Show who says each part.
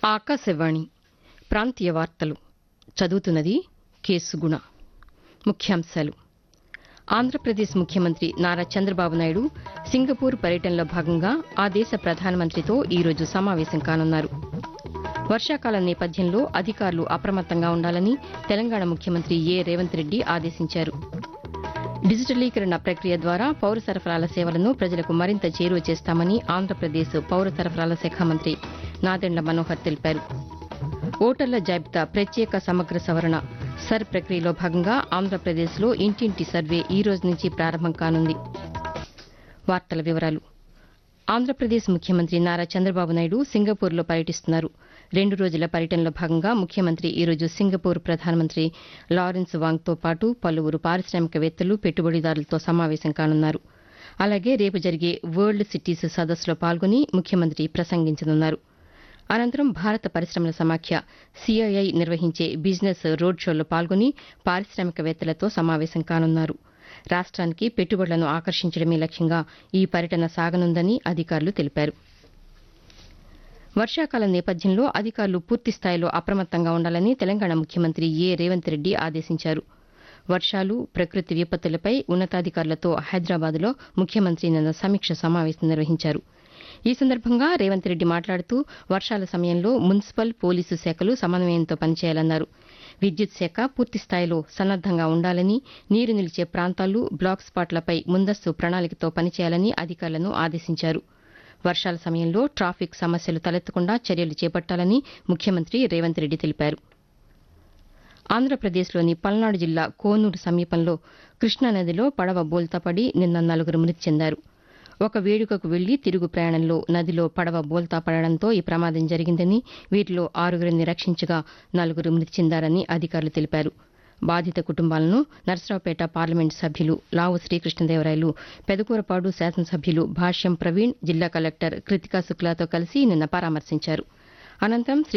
Speaker 1: ఆకాశవాణి ప్రాంతీయ వార్తలు చదువుతున్నది కేసుగుణ ముఖ్యాంశాలు ఆంధ్రప్రదేశ్ ముఖ్యమంత్రి నారా చంద్రబాబు నాయుడు సింగపూర్ పర్యటనలో భాగంగా ఆ దేశ ప్రధానమంత్రితో ఈరోజు సమావేశం కానున్నారు వర్షాకాలం నేపథ్యంలో అధికారులు అప్రమత్తంగా ఉండాలని తెలంగాణ ముఖ్యమంత్రి ఏ రేవంత్ రెడ్డి ఆదేశించారు డిజిటలీకరణ ప్రక్రియ ద్వారా పౌర సరఫరాల సేవలను ప్రజలకు మరింత చేరువ చేస్తామని ఆంధ్రప్రదేశ్ పౌర సరఫరాల శాఖ మంత్రి నాదెండ్ల మనోహర్ తెలిపారు ఓటర్ల జాబితా ప్రత్యేక సమగ్ర సవరణ సర్ ప్రక్రియలో భాగంగా ఆంధ్రప్రదేశ్లో ఇంటింటి సర్వే ఈ రోజు నుంచి ప్రారంభం కానుంది వార్తల వివరాలు ఆంధ్రప్రదేశ్ ముఖ్యమంత్రి నారా చంద్రబాబు నాయుడు సింగపూర్లో పర్యటిస్తున్నారు రెండు రోజుల పర్యటనలో భాగంగా ముఖ్యమంత్రి ఈరోజు సింగపూర్ ప్రధానమంత్రి లారెన్స్ వాంగ్తో పాటు పలువురు పారిశామికవేత్తలు పెట్టుబడిదారులతో సమావేశం కానున్నారు అలాగే రేపు జరిగే వరల్డ్ సిటీస్ సదస్సులో పాల్గొని ముఖ్యమంత్రి ప్రసంగించనున్నారు అనంతరం భారత పరిశ్రమల సమాఖ్య సిఐఐ నిర్వహించే బిజినెస్ రోడ్ షోలో పాల్గొని పారిశామికవేత్తలతో సమావేశం కానున్నారు రాష్ట్రానికి పెట్టుబడులను ఆకర్షించడమే లక్ష్యంగా ఈ పర్యటన సాగనుందని అధికారులు తెలిపారు వర్షాకాలం నేపథ్యంలో అధికారులు పూర్తిస్థాయిలో అప్రమత్తంగా ఉండాలని తెలంగాణ ముఖ్యమంత్రి ఏ రేవంత్ రెడ్డి ఆదేశించారు వర్షాలు ప్రకృతి విపత్తులపై ఉన్నతాధికారులతో హైదరాబాద్లో ముఖ్యమంత్రి నిన్న సమీక్ష సమావేశం నిర్వహించారు ఈ సందర్భంగా రేవంత్ రెడ్డి మాట్లాడుతూ వర్షాల సమయంలో మున్సిపల్ పోలీసు శాఖలు సమన్వయంతో పనిచేయాలన్నారు విద్యుత్ శాఖ పూర్తిస్థాయిలో సన్నద్దంగా ఉండాలని నీరు నిలిచే ప్రాంతాలు బ్లాక్ స్పాట్లపై ముందస్తు ప్రణాళికతో పనిచేయాలని అధికారులను ఆదేశించారు వర్షాల సమయంలో ట్రాఫిక్ సమస్యలు తలెత్తకుండా చర్యలు చేపట్టాలని ముఖ్యమంత్రి రేవంత్ రెడ్డి తెలిపారు ఆంధ్రప్రదేశ్లోని పల్నాడు జిల్లా కోనూరు సమీపంలో కృష్ణానదిలో పడవ బోల్తాపడి నిన్న నలుగురు మృతి చెందారు ఒక వేడుకకు వెళ్లి తిరుగు ప్రయాణంలో నదిలో పడవ బోల్తా పడడంతో ఈ ప్రమాదం జరిగిందని వీటిలో ఆరుగురిని రక్షించగా నలుగురు మృతి చెందారని అధికారులు తెలిపారు బాధిత కుటుంబాలను నర్సరావుపేట పార్లమెంటు సభ్యులు లావు శ్రీకృష్ణదేవరాయలు పెదకూరపాడు శాసనసభ్యులు భాష్యం ప్రవీణ్ జిల్లా కలెక్టర్ కృతికా శుక్లాతో కలిసి నిన్న పరామర్శించారు అనంతరం శ్రీ